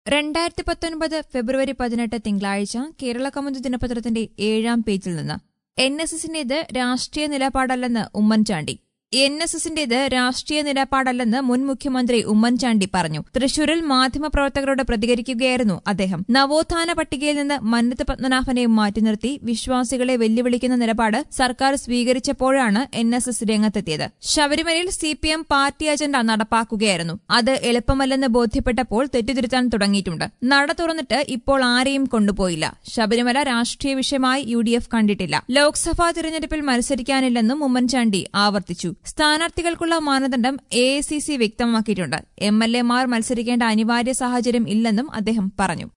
രണ്ടായിരത്തി പത്തൊൻപത് ഫെബ്രുവരി പതിനെട്ട് തിങ്കളാഴ്ച കേരള കൗമുദി ദിനപത്രത്തിന്റെ ഏഴാം പേജിൽ നിന്ന് എൻ എസ് എസിന്റേത് രാഷ്ട്രീയ നിലപാടല്ലെന്ന് ഉമ്മൻചാണ്ടി എൻ എസ് എസിന്റേത് രാഷ്ട്രീയ നിലപാടല്ലെന്ന് മുൻ മുഖ്യമന്ത്രി ഉമ്മൻചാണ്ടി പറഞ്ഞു തൃശൂരിൽ മാധ്യമപ്രവർത്തകരോട് പ്രതികരിക്കുകയായിരുന്നു അദ്ദേഹം നവോത്ഥാന പട്ടികയിൽ നിന്ന് മന്നത്ത് പത്മനാഭനെ മാറ്റി നിർത്തി വിശ്വാസികളെ വെല്ലുവിളിക്കുന്ന നിലപാട് സർക്കാർ സ്വീകരിച്ചപ്പോഴാണ് എൻ എസ് എസ് രംഗത്തെത്തിയത് ശബരിമലയിൽ C P M party agenda നടപ്പാക്കുകയായിരുന്നു അത് എളുപ്പമല്ലെന്ന് ബോധ്യപ്പെട്ടപ്പോൾ തെറ്റുതിരുത്താൻ തുടങ്ങിയിട്ടുണ്ട് നട തുറന്നിട്ട് ഇപ്പോൾ ആരെയും കൊണ്ടുപോയില്ല ശബരിമല രാഷ്ട്രീയ വിഷയമായി യു ഡി എഫ് കണ്ടിട്ടില്ല ലോക്സഭാ തിരഞ്ഞെടുപ്പിൽ മത്സരിക്കാനില്ലെന്നും ഉമ്മൻചാണ്ടി ആവർത്തിച്ചു സ്ഥാനാർത്ഥികൾക്കുള്ള മാനദണ്ഡം എ ഐ സി സി വ്യക്തമാക്കിയിട്ടുണ്ട് എം എൽ എമാർ മത്സരിക്കേണ്ട അനിവാര്യ സാഹചര്യം ഇല്ലെന്നും അദ്ദേഹം പറഞ്ഞു